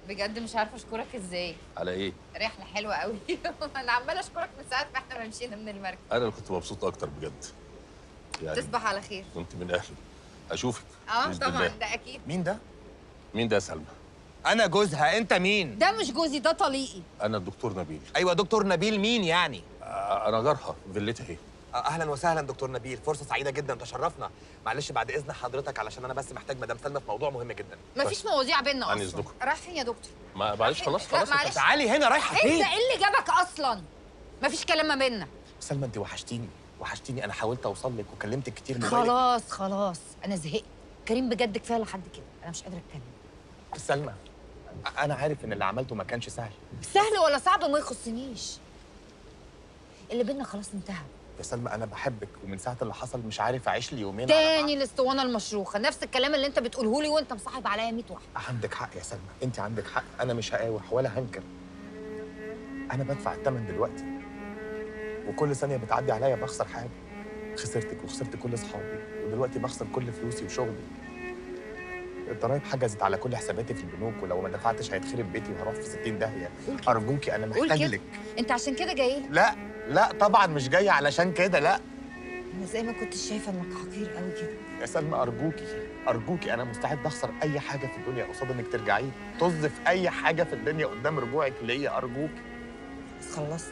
بجد مش عارفه اشكرك ازاي على ايه رحله حلوه قوي انا عماله اشكرك من ساعه ما احنا مشينا من المركب انا اللي كنت مبسوط اكتر بجد يعني تصبح على خير كنت من اهلي اشوفك اه بإذن طبعا الله. ده اكيد مين ده؟ مين ده يا سلمى انا جوزها انت مين؟ ده مش جوزي ده طليقي انا الدكتور نبيل ايوه دكتور نبيل مين يعني؟ آه، انا جارها في فيلتها اهي آه، اهلا وسهلا دكتور نبيل فرصه سعيده جدا تشرفنا معلش بعد اذن حضرتك علشان انا بس محتاج مدام سلمى في موضوع مهم جدا مفيش مواضيع بينا عن اصلا إذنكم. رايح فين يا دكتور ما معلش خلاص لا، خلاص معلش. تعالي هنا رايحه انت فين؟ ايه اللي جابك اصلا مفيش كلام ما بينا سلمى انت وحشتيني وحشتيني انا حاولت اوصل لك وكلمتك كتير موبايلك خلاص خلاص انا زهقت كريم بجد كفايه لحد كده انا مش قادره اتكلم سلمى انا عارف ان اللي عملته ما كانش سهل سهل ولا صعب ما يخصنيش اللي بينا خلاص انتهى يا سلمى انا بحبك ومن ساعه اللي حصل مش عارف اعيش لي يومين على تاني الاسطوانه المشروخه نفس الكلام اللي انت بتقوله لي وانت مصاحب عليا 100 واحد بعض. عندك حق يا سلمى انت عندك حق انا مش هقاوح ولا هنكر انا بدفع الثمن دلوقتي وكل ثانيه بتعدي عليا بخسر حاجه خسرتك وخسرت كل اصحابي ودلوقتي بخسر كل فلوسي وشغلي الضرايب حجزت على كل حساباتي في البنوك ولو ما دفعتش هيتخرب بيتي وهروح في 60 داهيه قول كده. ارجوكي انا قول محتاج كده. لك انت عشان كده جاي لي لا لا طبعا مش جاي علشان كده لا انا زي ما كنت شايفه انك حقير قوي كده يا سلمى ارجوكي ارجوكي انا مستعد اخسر اي حاجه في الدنيا قصاد انك ترجعي لي. طز في اي حاجه في الدنيا قدام رجوعك ليا ارجوكي بس خلصت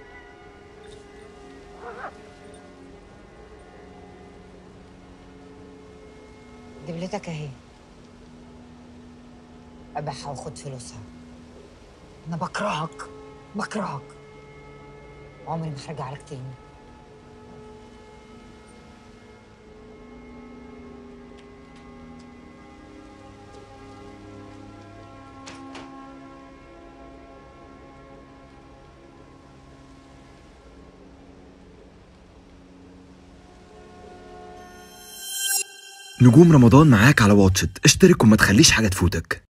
دبلتك اهي ابيعها وخد فلوسها انا بكرهك بكرهك عمري ما هرجع لك تاني نجوم رمضان معاك على واتشت اشترك وما تخليش حاجة تفوتك